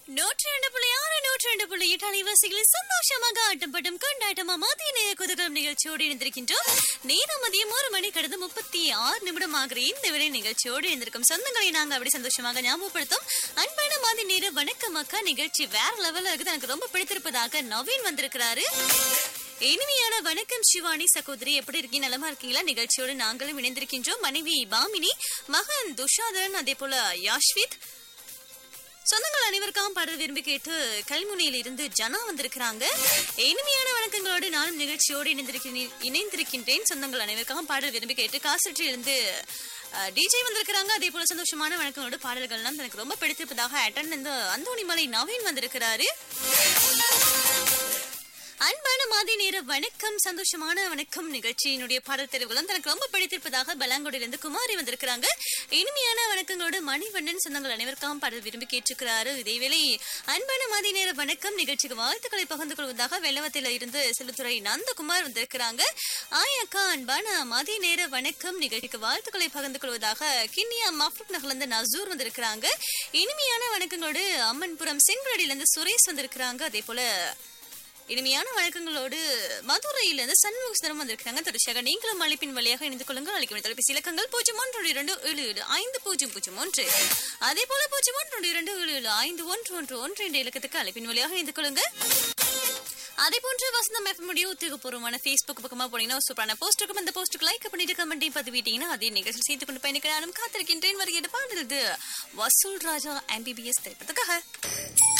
நூற்றி ரெண்டு புள்ளி ஆறு நூற்றி ரெண்டு புள்ளி எட்டு அலைவாசிகளில் சந்தோஷமாக ஆட்டப்பட்டும் கொண்டாட்டமா மதிய நேர குதகலம் நிகழ்ச்சியோடு இணைந்திருக்கின்றோம் நேரம் மதியம் ஒரு மணி கடந்து முப்பத்தி ஆறு நிமிடம் ஆகிற இந்த வேலை நிகழ்ச்சியோடு இணைந்திருக்கும் சொந்தங்களை நாங்க அப்படி சந்தோஷமாக ஞாபகப்படுத்தும் அன்பான மதிய நேர வணக்கம் அக்கா நிகழ்ச்சி வேற லெவல்ல இருக்குது எனக்கு ரொம்ப பிடித்திருப்பதாக நவீன் வந்திருக்கிறாரு இனிமையான வணக்கம் சிவானி சகோதரி எப்படி இருக்கீங்க நலமா இருக்கீங்களா நிகழ்ச்சியோடு நாங்களும் இணைந்திருக்கின்றோம் மனைவி பாமினி மகன் துஷாதரன் அதே போல யாஷ்வித் சொந்தங்கள் அனைவருக்காகவும் பாடல் விரும்பி கேட்டு கல்முனையில் இருந்து ஜனா வந்திருக்கிறாங்க இனிமையான வணக்கங்களோடு நானும் நிகழ்ச்சியோடு இணைந்திருக்கிறேன் இணைந்திருக்கின்றேன் சொந்தங்கள் அனைவருக்காகவும் பாடல் விரும்பி கேட்டு காசற்றில் இருந்து டிஜே வந்திருக்கிறாங்க அதே போல சந்தோஷமான வணக்கங்களோடு பாடல்கள்லாம் எனக்கு ரொம்ப பிடித்திருப்பதாக அட்டன் இந்த அந்தோணிமலை நவீன் வந்திருக்கிறாரு அன்பான மாதி நேர வணக்கம் சந்தோஷமான வணக்கம் நிகழ்ச்சியினுடைய பாடல் தெரிவுகளும் தனக்கு ரொம்ப பிடித்திருப்பதாக பலாங்கோடிலிருந்து குமாரி வந்திருக்கிறாங்க இனிமையான வணக்கங்களோடு மணிவண்ணன் சொந்தங்கள் அனைவருக்காகவும் பாடல் விரும்பி கேட்டிருக்கிறாரு இதேவேளை அன்பான மாதி நேர வணக்கம் நிகழ்ச்சிக்கு வாழ்த்துக்களை பகிர்ந்து கொள்வதாக வெள்ளவத்தில இருந்து செல்லுத்துறை நந்தகுமார் வந்திருக்கிறாங்க ஆயாக்கா அன்பான மதி நேர வணக்கம் நிகழ்ச்சிக்கு வாழ்த்துக்களை பகிர்ந்து கொள்வதாக கிண்ணியா மஃப்ரூக் நகர்ந்து நசூர் வந்திருக்கிறாங்க இனிமையான வணக்கங்களோடு அம்மன்புரம் செங்கலடியிலிருந்து சுரேஷ் வந்திருக்கிறாங்க அதே போல இனிமையான வணக்கங்களோடு மதுரையிலிருந்து சண்முக சுந்தரம் வந்திருக்காங்க தொடர்ச்சியாக நீங்களும் அழைப்பின் வழியாக இணைந்து கொள்ளுங்கள் அழைக்கும் தொலைபேசி இலக்கங்கள் பூஜ்ஜியம் ஒன்று இரண்டு ஏழு ஏழு ஐந்து பூஜ்ஜியம் பூஜ்ஜியம் ஒன்று அதே போல பூஜ்ஜியம் ஒன்று இரண்டு ஏழு ஏழு ஐந்து ஒன்று ஒன்று ஒன்று என்ற இலக்கத்துக்கு அழைப்பின் வழியாக இணைந்து கொள்ளுங்க அதே போன்று வசந்தம் எஃப்எம்முடைய உத்தியோகபூர்வமான ஃபேஸ்புக் பக்கமா போனீங்கன்னா சூப்பரான போஸ்ட் இருக்கும் அந்த போஸ்ட்டுக்கு லைக் பண்ணிட்டு கமெண்ட்டையும் பதிவிட்டீங்கன்னா அதே நிகழ்ச்சி செய்து கொண்டு பயணிக்க நானும் காத்திருக்கின்றேன் வருகிற பாடல் இது வசூல் ராஜா எம்பிபிஎஸ் திரைப்படத்துக்காக